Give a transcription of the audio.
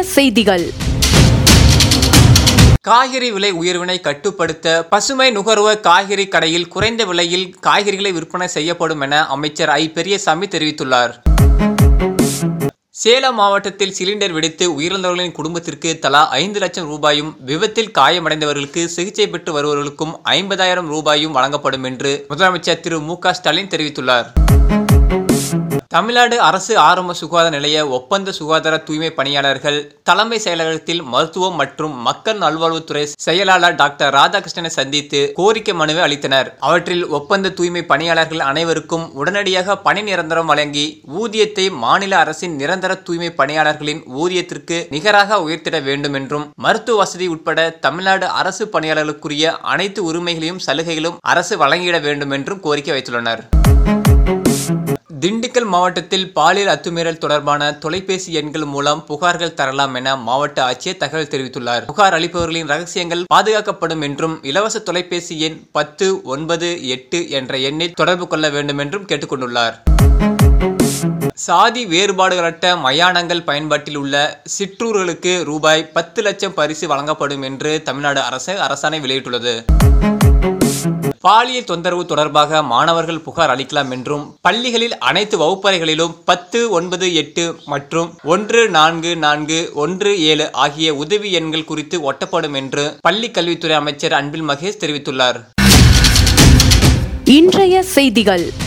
செய்திகள் காய்கறி விலை உயர்வினை கட்டுப்படுத்த பசுமை நுகர்வோர் காய்கறி கடையில் குறைந்த விலையில் காய்கறிகளை விற்பனை செய்யப்படும் என அமைச்சர் ஐ பெரியசாமி தெரிவித்துள்ளார் சேலம் மாவட்டத்தில் சிலிண்டர் வெடித்து உயிரிழந்தவர்களின் குடும்பத்திற்கு தலா ஐந்து லட்சம் ரூபாயும் விபத்தில் காயமடைந்தவர்களுக்கு சிகிச்சை பெற்று வருபவர்களுக்கும் ஐம்பதாயிரம் ரூபாயும் வழங்கப்படும் என்று முதலமைச்சர் திரு மு க ஸ்டாலின் தெரிவித்துள்ளார் தமிழ்நாடு அரசு ஆரம்ப சுகாதார நிலைய ஒப்பந்த சுகாதார தூய்மை பணியாளர்கள் தலைமை செயலகத்தில் மருத்துவம் மற்றும் மக்கள் நல்வாழ்வுத்துறை செயலாளர் டாக்டர் ராதாகிருஷ்ணனை சந்தித்து கோரிக்கை மனுவை அளித்தனர் அவற்றில் ஒப்பந்த தூய்மை பணியாளர்கள் அனைவருக்கும் உடனடியாக பணி நிரந்தரம் வழங்கி ஊதியத்தை மாநில அரசின் நிரந்தர தூய்மை பணியாளர்களின் ஊதியத்திற்கு நிகராக உயர்த்திட வேண்டும் என்றும் மருத்துவ வசதி உட்பட தமிழ்நாடு அரசு பணியாளர்களுக்குரிய அனைத்து உரிமைகளையும் சலுகைகளும் அரசு வழங்கிட வேண்டும் என்றும் கோரிக்கை வைத்துள்ளனர் திண்டுக்கல் மாவட்டத்தில் பாலியல் அத்துமீறல் தொடர்பான தொலைபேசி எண்கள் மூலம் புகார்கள் தரலாம் என மாவட்ட ஆட்சியர் தகவல் தெரிவித்துள்ளார் புகார் அளிப்பவர்களின் ரகசியங்கள் பாதுகாக்கப்படும் என்றும் இலவச தொலைபேசி எண் பத்து ஒன்பது எட்டு என்ற எண்ணில் தொடர்பு கொள்ள வேண்டும் என்றும் கேட்டுக்கொண்டுள்ளார் சாதி வேறுபாடுகளற்ற மயானங்கள் பயன்பாட்டில் உள்ள சிற்றூர்களுக்கு ரூபாய் பத்து லட்சம் பரிசு வழங்கப்படும் என்று தமிழ்நாடு அரசு அரசாணை வெளியிட்டுள்ளது பாலியல் தொந்தரவு தொடர்பாக மாணவர்கள் புகார் அளிக்கலாம் என்றும் பள்ளிகளில் அனைத்து வகுப்பறைகளிலும் பத்து ஒன்பது எட்டு மற்றும் ஒன்று நான்கு நான்கு ஒன்று ஏழு ஆகிய உதவி எண்கள் குறித்து ஒட்டப்படும் என்று பள்ளி கல்வித்துறை அமைச்சர் அன்பில் மகேஷ் தெரிவித்துள்ளார் இன்றைய செய்திகள்